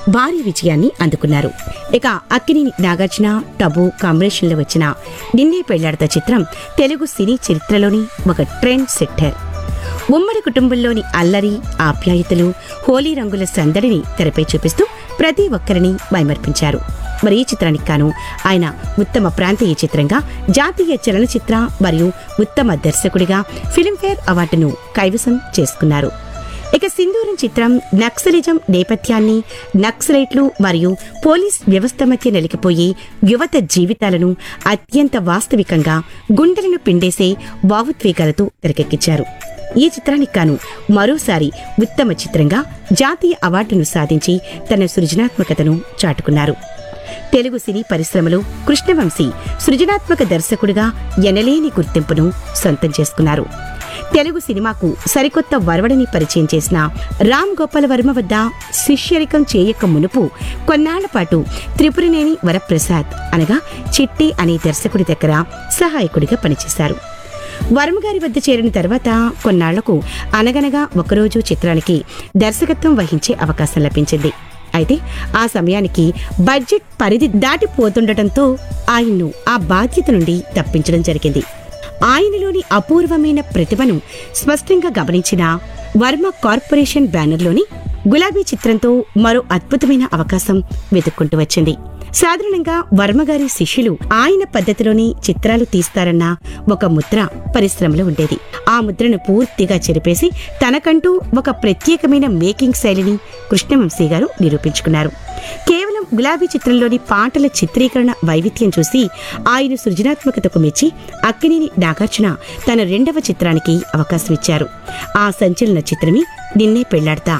భారీ విజయాన్ని అందుకున్నారు ఇక అక్కినేని నాగార్జున టబు కాంబినేషన్లో వచ్చిన నిన్నే పెళ్లాడత చిత్రం తెలుగు సినీ చరిత్రలోని ఒక ట్రెండ్ సెట్టర్ ఉమ్మడి కుటుంబంలోని అల్లరి ఆప్యాయతలు హోలీ రంగుల సందడిని తెరపై చూపిస్తూ ప్రతి ఒక్కరిని మైమర్పించారు మరి ఈ చిత్రానికి గాను ఆయన ఉత్తమ ప్రాంతీయ చిత్రంగా జాతీయ చలనచిత్ర మరియు ఉత్తమ దర్శకుడిగా ఫిల్మ్ఫేర్ అవార్డును కైవసం చేసుకున్నారు ఇక సింధూరం చిత్రం నక్సలిజం నేపథ్యాన్ని నక్సలైట్లు మరియు పోలీస్ వ్యవస్థ మధ్య నెలికిపోయే యువత జీవితాలను అత్యంత వాస్తవికంగా గుండెలను పిండేసే భావోద్వేగాలతో తెరకెక్కించారు ఈ చిత్రానికి గాను మరోసారి ఉత్తమ చిత్రంగా జాతీయ అవార్డును సాధించి తన సృజనాత్మకతను చాటుకున్నారు తెలుగు సినీ పరిశ్రమలో కృష్ణవంశీ సృజనాత్మక దర్శకుడిగా ఎనలేని గుర్తింపును సొంతం చేసుకున్నారు తెలుగు సినిమాకు సరికొత్త వరవడిని పరిచయం చేసిన రామ్ గోపాల్ వర్మ వద్ద శిష్యరికం చేయక మునుపు కొన్నాళ్ల పాటు త్రిపురనేని వరప్రసాద్ అనగా చిట్టి అనే దర్శకుడి దగ్గర సహాయకుడిగా పనిచేశారు వర్మగారి వద్ద చేరిన తర్వాత కొన్నాళ్లకు అనగనగా ఒకరోజు చిత్రానికి దర్శకత్వం వహించే అవకాశం లభించింది అయితే ఆ సమయానికి బడ్జెట్ పరిధి దాటిపోతుండటంతో ఆయన్ను ఆ బాధ్యత నుండి తప్పించడం జరిగింది ఆయనలోని అపూర్వమైన ప్రతిభను స్పష్టంగా గమనించిన వర్మ కార్పొరేషన్ బ్యానర్లోని గులాబీ చిత్రంతో మరో అద్భుతమైన అవకాశం వెతుక్కుంటూ వచ్చింది సాధారణంగా వర్మగారి శిష్యులు ఆయన పద్ధతిలోని చిత్రాలు తీస్తారన్న ఒక ముద్ర పరిశ్రమలో ఉండేది ఆ ముద్రను పూర్తిగా చెరిపేసి తనకంటూ ఒక ప్రత్యేకమైన మేకింగ్ శైలిని కృష్ణవంశీ గారు నిరూపించుకున్నారు కేవలం గులాబీ చిత్రంలోని పాటల చిత్రీకరణ వైవిధ్యం చూసి ఆయన సృజనాత్మకతకు మెచ్చి అక్కినేని నాగార్జున తన రెండవ చిత్రానికి అవకాశం ఇచ్చారు ఆ సంచలన చిత్రమే నిన్నే పెళ్లాడతా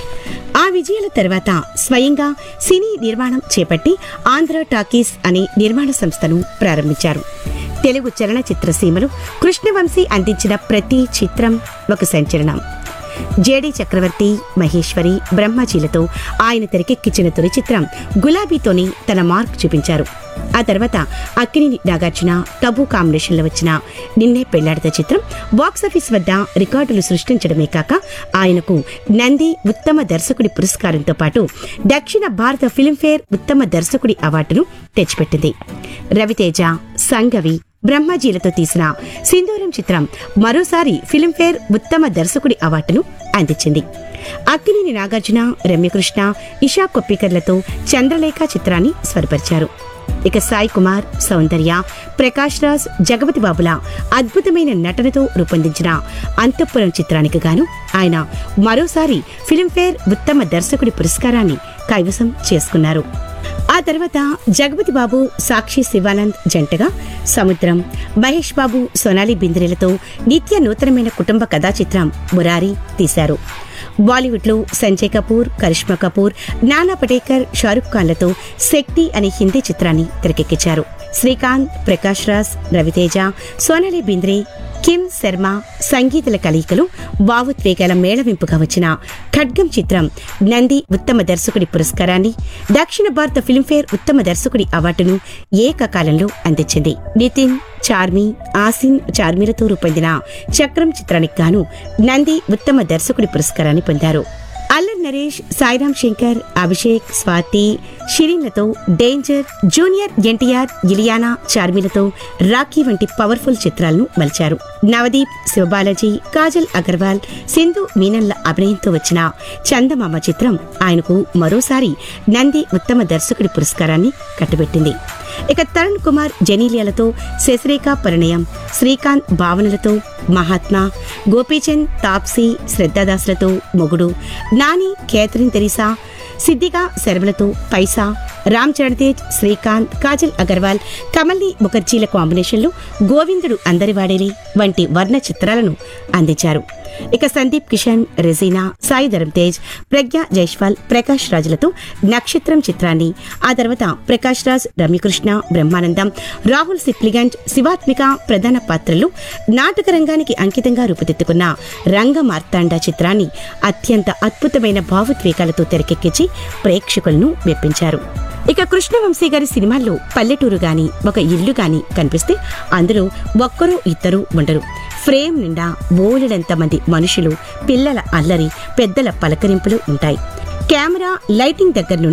ఆ విజయాల తర్వాత స్వయంగా సినీ నిర్మాణం చేపట్టి ఆంధ్ర టాకీస్ అనే నిర్మాణ సంస్థను ప్రారంభించారు తెలుగు చలనచిత్ర సీమలో కృష్ణవంశీ అందించిన ప్రతి చిత్రం ఒక సంచలనం జేడి చక్రవర్తి మహేశ్వరి బ్రహ్మజీలతో ఆయన తెరకెక్కించిన తొలి చిత్రం గులాబీతోనే తన మార్క్ చూపించారు ఆ తర్వాత అక్కినేని నాగార్జున టబు కాంబినేషన్లో వచ్చిన నిన్నే పెళ్లాడత చిత్రం బాక్సాఫీస్ వద్ద రికార్డులు సృష్టించడమే కాక ఆయనకు నంది ఉత్తమ దర్శకుడి పురస్కారంతో పాటు దక్షిణ భారత ఫిల్మ్ఫేర్ ఉత్తమ దర్శకుడి అవార్డును తెచ్చిపెట్టింది రవితేజ సంగవి బ్రహ్మజీలతో తీసిన సింధూరం చిత్రం మరోసారి ఫిల్మ్ఫేర్ ఉత్తమ దర్శకుడి అవార్డును అందించింది అక్కినేని నాగార్జున రమ్యకృష్ణ ఇషా కొప్పికర్లతో చంద్రలేఖ చిత్రాన్ని స్వరపరిచారు ఇక సాయి కుమార్ సౌందర్య ప్రకాష్ రాజ్ జగపతి బాబుల అద్భుతమైన నటనతో రూపొందించిన అంతఃపురం చిత్రానికి గాను ఆయన మరోసారి ఫిల్మ్ఫేర్ ఉత్తమ దర్శకుడి పురస్కారాన్ని కైవసం చేసుకున్నారు ఆ తర్వాత జగపతి బాబు సాక్షి శివానంద్ జంటగా సముద్రం మహేష్ బాబు సోనాలి బింద్రేలతో నిత్య నూతనమైన కుటుంబ కథా చిత్రం మురారి తీశారు బాలీవుడ్ లో సంజయ్ కపూర్ కరిష్మా కపూర్ నానా పటేకర్ షారుఖ్ ఖాన్లతో శక్తి అనే హిందీ చిత్రాన్ని తెరకెక్కించారు శ్రీకాంత్ ప్రకాష్ రాజ్ రవితేజ సోనాలి బింద్రే కిమ్ శర్మ సంగీతల కలయికలు భావోద్వేగాల మేళవింపుగా వచ్చిన ఖడ్గం చిత్రం నంది ఉత్తమ దర్శకుడి పురస్కారాన్ని దక్షిణ భారత ఫిల్మ్ఫేర్ ఉత్తమ దర్శకుడి అవార్డును ఏకకాలంలో అందించింది నితిన్ చార్మి ఆసిన్ చార్మిలతో రూపొందిన చక్రం చిత్రానికి గాను నంది ఉత్తమ దర్శకుడి పురస్కారాన్ని పొందారు అల్లన్ నరేష్ సాయిరామ్ శంకర్ అభిషేక్ స్వాతి షిరీన్లతో డేంజర్ జూనియర్ ఎన్టీఆర్ ఇలియానా చార్మిలతో రాఖీ వంటి పవర్ఫుల్ చిత్రాలను మలిచారు నవదీప్ శివబాలాజీ కాజల్ అగర్వాల్ సింధు మీనన్ల అభినయంతో వచ్చిన చందమామ చిత్రం ఆయనకు మరోసారి నంది ఉత్తమ దర్శకుడి పురస్కారాన్ని కట్టబెట్టింది ఇక తరుణ్ కుమార్ జనీలియాలతో శశిరేఖ పరిణయం శ్రీకాంత్ భావనలతో మహాత్మా గోపీచంద్ తాప్సీ శ్రద్ధాదాస్లతో మొగుడు నాని కేథరిన్ తెరీసా సిద్దిగా శర్మలతో పైసా రామ్ చరణ్ తేజ్ శ్రీకాంత్ కాజల్ అగర్వాల్ కమల్ని ముఖర్జీల కాంబినేషన్లో గోవిందుడు అందరివాడేలి వంటి వర్ణ చిత్రాలను అందించారు ఇక సందీప్ కిషన్ రెజీనా సాయి ధరమ్ తేజ్ ప్రజ్ఞ జైష్వాల్ ప్రకాష్ రాజులతో నక్షత్రం చిత్రాన్ని ఆ తర్వాత ప్రకాష్ రాజ్ రమ్యకృష్ణ బ్రహ్మానందం రాహుల్ సిప్లిగంజ్ శివాత్మిక ప్రధాన పాత్రలు నాటక రంగానికి అంకితంగా రూపుదిద్దుకున్న రంగ మార్తాండ చిత్రాన్ని అత్యంత అద్భుతమైన భావోద్వేగాలతో తెరకెక్కించి ప్రేక్షకులను మెప్పించారు ఇక కృష్ణవంశీ గారి సినిమాల్లో పల్లెటూరు గాని ఒక ఇల్లు గాని కనిపిస్తే అందులో ఒక్కరు ఇద్దరు ఉండరు ఫ్రేమ్ నిండా బోలెడంత మంది మనుషులు పిల్లల అల్లరి పెద్దల పలకరింపులు ఉంటాయి కెమెరా లైటింగ్ దగ్గర నుండి